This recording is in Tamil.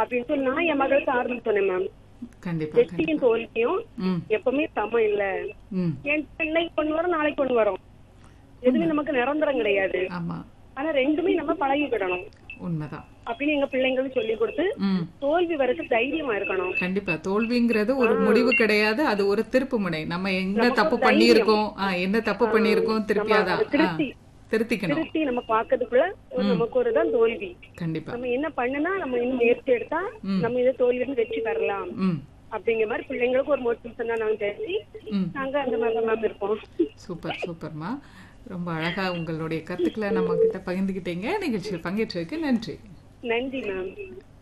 அப்படின்னு சொல்லி நான் என் மகளுக்கு ஆரம்பிச்சு சொன்னேன் மேம் கண்டிப்பா வெற்றியும் கண்டிப்பா தோல்வியும் ம் எப்பவுமே சமம் இல்ல ம் என் இன்னைக்கு ஒண்ணு வரும் நாளைக்கு ஒண்ணு வரும் எதுவுமே நமக்கு நிரந்தரம் கிடையாது ஆமா ஆனா ரெண்டுமே நம்ம பழகிக்கிடணும் உண்மைதான் அப்படின்னு எங்க பிள்ளைங்களுக்கு சொல்லி கொடுத்து ம் தோல்வி வரது தைரியமா இருக்கணும் கண்டிப்பா தோல்விங்கிறது ஒரு முடிவு கிடையாது அது ஒரு திருப்பு முனை நம்ம எங்க நமக்கு தப்பு ஒரு பண்ணியிருக்கோம் ஆ, என்ன தப்பு பண்ணியிருக்கோம் திருப்பி நம்ம அதான் அதை திருத்தி. ஆ, திருத்திக்கணும் திருத்தி நம்ம பாக்கிறதுக்குள்ள ஒரு நமக்கு ஒரு தான் தோல்வி கண்டிப்பா நம்ம என்ன பண்ணுனா நம்ம இன்னும் முயற்சி எடுத்தா நம்ம இதை தோல்வி வெற்றி பெறலாம் ம் அப்படிங்கிற மாதிரி பிள்ளைங்களுக்கு ஒரு மோட்டிவேஷன் தான் நாங்க தெரிஞ்சு ம் நாங்க அந்த மாதிரி தான் மேம் இருப்போம் சூப்பர் சூப்பர்மா ரொம்ப அழகா உங்களுடைய கருத்துக்களை நம்ம கிட்ட பகிர்ந்துக்கிட்டீங்க நிகழ்ச்சியில் பங்கேற்றதுக்கு நன்றி நன்றி மேம்